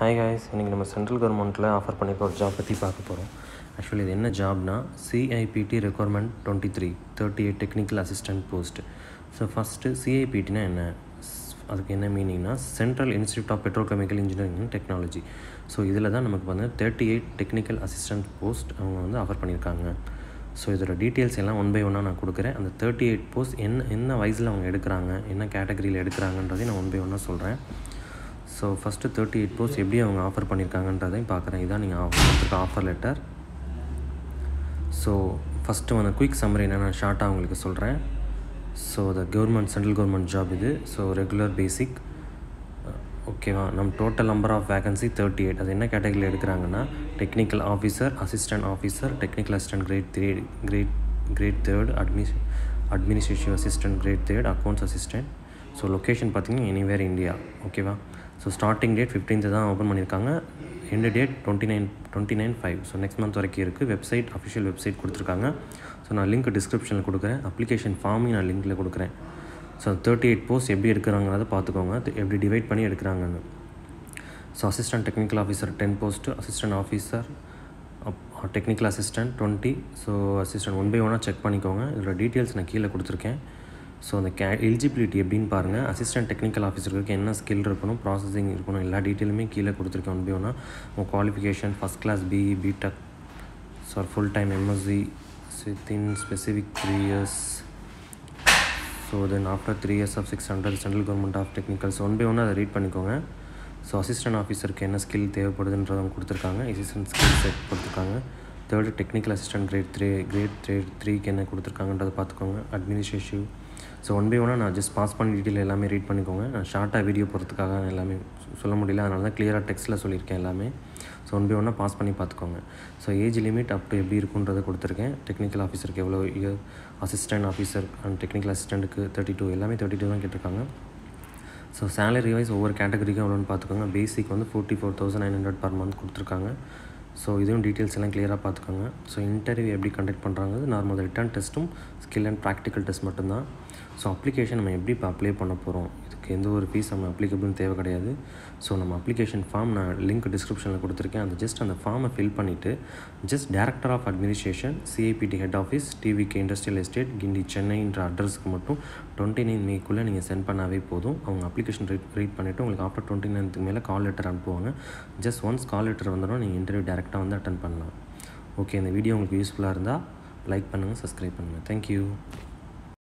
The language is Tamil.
ஹாய் காய்ஸ் இன்றைக்கி நம்ம சென்ட்ரல் கவர்மெண்ட்டில் ஆஃபர் பண்ணியிருக்க ஒரு ஜாப் பற்றி பார்க்க போகிறோம் ஆக்சுவலி இது என்ன ஜாப்னா CIPET recruitment twenty three thirty eight technical assistant post so first சிஐபிடினா என்ன ஸ்- அதுக்கு என்ன மீனிங்னா central institute of petrochemical engineering and technology so இதில் தான் நமக்கு வந்து thirty eight technical assistant post அவங்க வந்து ஆஃபர் பண்ணியிருக்காங்க ஸோ இதோட டீட்டெயில்ஸ் எல்லாம் ஒன் பை ஒன்னாக நான் கொடுக்குறேன் அந்த தேர்ட்டி எயிட் போஸ்ட் என்ன என்ன வயசில் அவங்க எடுக்கிறாங்க என்ன கேட்டகரியில் எடுக்கிறாங்கன்றதையும் நான் ஒன் பை ஒன்னாக சொல்கிறேன் so first thirty eight post எப்படி அவங்க ஆஃபர் பண்ணியிருக்காங்கன்றதையும் பார்க்குறேன் இதான் நீங்கள் கொடுத்துருக்க ஆஃபர் லெட்டர் ஸோ ஃபஸ்ட்டு வந்து குயிக் சம்மரி என்ன நான் ஷார்ட்டாக உங்களுக்கு சொல்கிறேன் so the government central government job இது ஸோ ரெகுலர் பேசிக் ஓகேவா நம்ம total number of vacancy thirty eight அது என்ன கேட்டகரியில் எடுக்கிறாங்கன்னா technical officer assistant officer technical assistant grade three grade grade third அட்மிஸ் administrative assistant grade third accounts assistant so location பார்த்தீங்கன்னா எனிவேர் இந்தியா ஓகேவா ஸோ ஸ்டார்டிங் டேட் ஃபிஃப்டீன்த்து தான் ஓப்பன் பண்ணியிருக்காங்க end date twenty nine twenty nine five so next month வரைக்கும் இருக்குது வெப்சைட் அஃபிஷியல் வெப்சைட் கொடுத்துருக்காங்க ஸோ நான் லிங்க் டிஸ்கிரிப்ஷனில் கொடுக்குறேன் அப்ளிகேஷன் ஃபார்மையும் நான் லிங்க்கில் கொடுக்குறேன் ஸோ தேர்ட்டி எயிட் போஸ்ட் எப்படி எடுக்கிறாங்கிறத பார்த்துக்கோங்க அது எப்படி டிவைட் பண்ணி எடுக்கிறாங்கன்னு so assistant technical officer ten post assistant officer technical assistant twenty so assistant one by ஒன்னாக செக் பண்ணிக்கோங்க இதோட டீட்டெயில்ஸ் நான் கீழே கொடுத்துருக்கேன் ஸோ அந்த கே எலிஜிபிலிட்டி எப்படின்னு பாருங்கள் அசிஸ்டன்ட் டெக்னிக்கல் ஆஃபீஸருக்கு என்ன ஸ்கில் இருக்கணும் ப்ராசஸிங் இருக்கணும் எல்லா டீட்டெயிலுமே கீழே கொடுத்துருக்கேன் ஒன் பை ஒன்னாக உங்கள் qualification first class BE BTech so full time MSc within specific three years so then after three years of six hundred central government of technicals one by ஒன்று அதை ரீட் பண்ணிக்கோங்க ஸோ அசிஸ்டன்ட் ஆஃபீஸருக்கு என்ன ஸ்கில் தேவைப்படுதுன்றதை அவங்க கொடுத்துருக்காங்க அசிஸ்டன்ட் ஸ்கில் செட் கொடுத்துருக்காங்க third technical assistant grade three grade three த்ரீக்கு என்ன கொடுத்துருக்காங்கன்றதை பார்த்துக்கோங்க அட்மினிஸ்ட்ரேட்டிவ் ஸோ ஒன் பை ஒன்னாக நான் ஜஸ்ட் பாஸ் பண்ணி டீட்டெயில் எல்லாமே ரீட் பண்ணிக்கோங்க நான் ஷார்ட்டாக வீடியோ போகிறதுக்காக எல்லாமே சொ- சொல்ல முடியல அதனால தான் கிளியராக டெக்ஸ்ட்டில் சொல்லியிருக்கேன் எல்லாமே ஸோ ஒன் பை ஒன்னாக பாஸ் பண்ணி பார்த்துக்கோங்க so age limit up to எப்படி இருக்குன்றதை கொடுத்துருக்கேன் டெக்னிக்கல் ஆஃபீஸருக்கு எவ்வளோ year assistant officer and technical அசிஸ்டண்ட்டுக்கு தேர்ட்டி டூ எல்லாமே தேர்ட்டி டூ தான் கேட்டிருக்காங்க ஸோ சேலரி வைஸ் ஒவ்வொரு கேட்டகரிக்கும் எவ்வளோன்னு பார்த்துக்கோங்க பேசிக் வந்து forty four thousand nine hundred per month கொடுத்துருக்காங்க ஸோ இதுவும் டீட்டெயில்ஸ் எல்லாம் கிளியராக பார்த்துக்கோங்க ஸோ இன்டர்வியூ எப்படி கண்டக்ட் பண்ணுறாங்க நார்மல் ரிட்டன் டெஸ்ட்டும் ஸ்கில் அண்ட் ப்ராக்டிக்கல் டெஸ்ட் மட்டும்தான் ஸோ அப்ளிகேஷன் நம்ம எப்படி இப்போ அப்ளை பண்ண போகிறோம் இதுக்கு எந்த ஒரு ஃபீஸ் நம்ம அப்ளிகபிள்னு தேவை கிடையாது ஸோ நம்ம அப்ளிகேஷன் ஃபார்ம் நான் லிங்க் டிஸ்கிரிப்ஷனில் கொடுத்துருக்கேன் அந்த ஜஸ்ட் அந்த ஃபார்மை ஃபில் பண்ணிவிட்டு just director of administration CIPET head office TVK industrial estate Guindy சென்னைன்ற அட்ரஸ்க்கு மட்டும் டுவெண்ட்டி நைன் மேக்குள்ளே நீங்கள் சென்ட் பண்ணாவே போதும் அவங்க அப்ளிகேஷன் ரீட் ரீட் பண்ணிவிட்டு உங்களுக்கு ஆஃப்டர் டுவெண்ட்டி நைன்த்துக்கு மேலே கால் லெட்டர் அனுப்புவாங்க ஜஸ்ட் ஒன்ஸ் கால் லெட்டர் வந்துடும் நீங்கள் இன்டர்வியூ டேரெக்டாக வந்து அட்டன் பண்ணலாம் ஓகே இந்த வீடியோ உங்களுக்கு யூஸ்ஃபுல்லாக இருந்தால் லைக் பண்ணுங்கள் சப்ஸ்கிரைப் பண்ணுங்கள் தேங்க்யூ